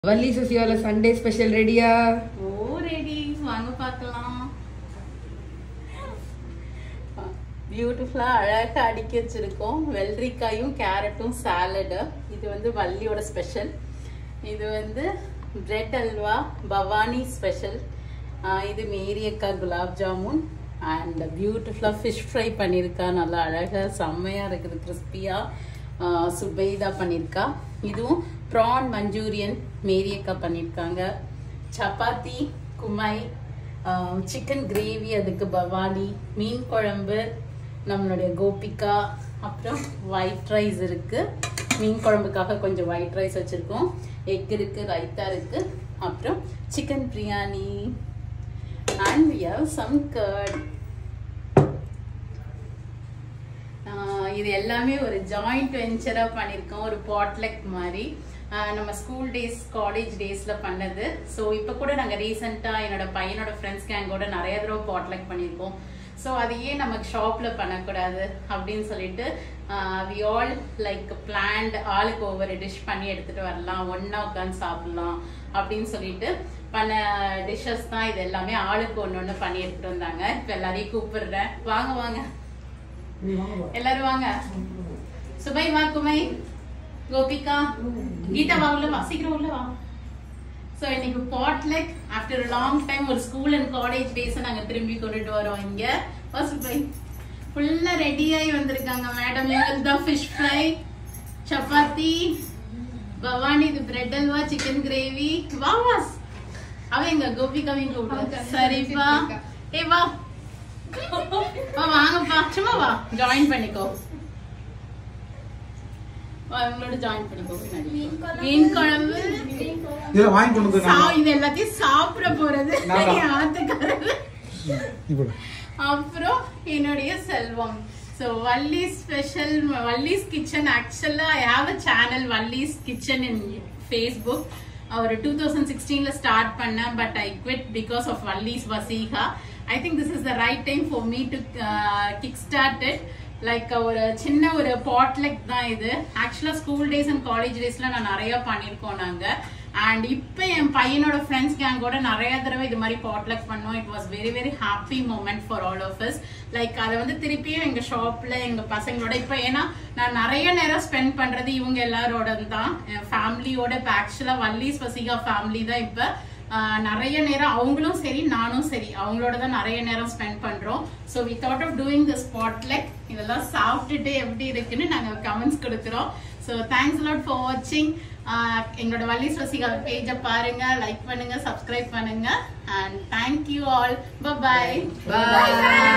Valli சுசியோல Sunday special ரெடியா ஓ ready வாங்க பார்க்கலாம் பியூட்டிஃபுல்லா அழகா அடுக்கி வச்சிருக்கோம் வெள்ளரிக்காயும் கேரட்டும் சாலடு இது வந்து வள்ளியோட ஸ்பெஷல் இது வந்து பிரெட் அல்வா பவானி ஸ்பெஷல் இது மேரியக்கா குலாப் ஜாமுன் அண்ட் பியூட்டிஃபுல்லாக ஃபிஷ் ஃப்ரை பண்ணியிருக்கா நல்லா அழகாக செம்மையாக இருக்குது கிறிஸ்பியாக சுபைதா பண்ணியிருக்கா இதுவும் ப்ரான் மஞ்சூரியன் மேரியக்கா பண்ணியிருக்காங்க சப்பாத்தி குமை சிக்கன் கிரேவி அதுக்கு பவானி மீன் குழம்பு நம்மளுடைய கோபிகா அப்புறம் ஒயிட் ரைஸ் இருக்கு மீன் குழம்புக்காக கொஞ்சம் ஒயிட் ரைஸ் வச்சிருக்கோம் எக் இருக்கு ரைத்தா இருக்கு அப்புறம் chicken biryani and we have some curd ஆஹ் இது எல்லாமே ஒரு ஜாயிண்ட் வெஞ்சரா பண்ணியிருக்கோம் ஒரு பாட்லெக் மாதிரி ஆஹ் நம்ம ஸ்கூல் டேஸ் காலேஜ் டேஸ்ல பண்ணது ஸோ இப்போ கூட நாங்கள் ரீசெண்டாக என்னோட பையனோட ஃப்ரெண்ட்ஸ் கேங்கோட நிறைய தடவை பாட்லெக் பண்ணியிருக்கோம் ஸோ அது ஏன் நமக்கு ஷாப்ல பண்ணக்கூடாது அப்படின்னு சொல்லிட்டு வி ஆல் லைக் பிளான்ட் ஆளுக்கு ஒவ்வொரு டிஷ் பண்ணி எடுத்துட்டு வரலாம் ஒண்ணா உட்காந்து சாப்பிடலாம் அப்படின்னு சொல்லிட்டு பண்ண டிஷ்ஷஸ் தான் இது எல்லாமே ஆளுக்கு ஒன்று ஒன்று பண்ணி எடுத்துட்டு வந்தாங்க இப்போ எல்லாரையும் கூப்பிடுறேன் வாங்க வாங்க எல்லாரும் வாங்க சுபை வா குமை கோபிகா கீதா வா உள்ள வா சீக்கிரம் உள்ள வா சோ இன்னைக்கு பாட்லெக் ஆஃப்டர் லாங் டைம் ஒரு ஸ்கூல் அண்ட் காலேஜ் டேஸ் நாங்க திரும்பி கொண்டுட்டு வரோம் இங்க வா சுபை ஃபுல்லா ரெடி ஆகி வந்திருக்காங்க மேடம் எங்களுக்கு தான் ஃபிஷ் ஃப்ரை சப்பாத்தி பவானி இது பிரெட் அல்வா சிக்கன் கிரேவி வா வாஸ் அவ எங்க கோபிகாவையும் கூப்பிடு சரிப்பா ஏ வா வா வாங்கப்பா சும்மா வா ஜாயின் பண்ணிக்கோ வா இவங்களோட ஜாயின் பண்ணிக்கோ பின்னாடி. மீன் குழம்பு இதெல்லாம் வாங்கி கொண்டு வந்து சா- இது எல்லாத்தையும் சாப்பிட போறது நான் தான். என் ஆத்துக்காரரு இப்போ அப்புறம் என்னுடைய Selvam so Valli's special Valli's kitchen ஆக்சுவலா I have a channel Valli's kitchen in Facebook ஒரு டூ தௌசண்ட் சிக்ஸ்டீன்ல ஸ்டார்ட் பண்ணேன் but I quit because of Valli's Vaseeka I think this is the right time for me to kick start it like ஒரு சின்ன ஒரு பாட்லெக் தான் இது ஆக்சுவலா ஸ்கூல் டேஸ் அண்ட் காலேஜ் டேஸ்ல நான் நிறைய பண்ணியிருக்கோம் நாங்க அண்ட் இப்போ என் பையனோட ஃப்ரெண்ட்ஸ் கேங்கோட நிறைய தடவை இது மாதிரி பாட்லக் பண்ணோம் it was very very happy moment for all of us like அதை வந்து திருப்பியும் எங்க ஷாப்ல எங்க பசங்களோட இப்போ ஏன்னா நான் நிறைய நேரம் ஸ்பெண்ட் பண்றது இவங்க எல்லாரோட தான் என் ஃபேமிலியோட இப்போ ஆக்சுவலா வள்ளிஸ் வசிகா ஃபேமிலி தான் இப்போ ஆஹ் நிறைய நேரம் அவங்களும் சரி நானும் சரி அவங்களோட தான் நிறைய நேரம் ஸ்பெண்ட் பண்றோம் so we thought of doing this potluck இதெல்லாம் சாப்பிட்டுட்டு எப்படி இருக்குன்னு நாங்க கமெண்ட்ஸ் கொடுக்குறோம் ஸோ தேங்க்ஸ் லாட் ஃபார் வாட்சிங் எங்களோட வள்ளி ஸ்வசிகா பேஜை பாருங்க லைக் பண்ணுங்க சப்ஸ்கிரைப் பண்ணுங்க and thank you all bye Bye.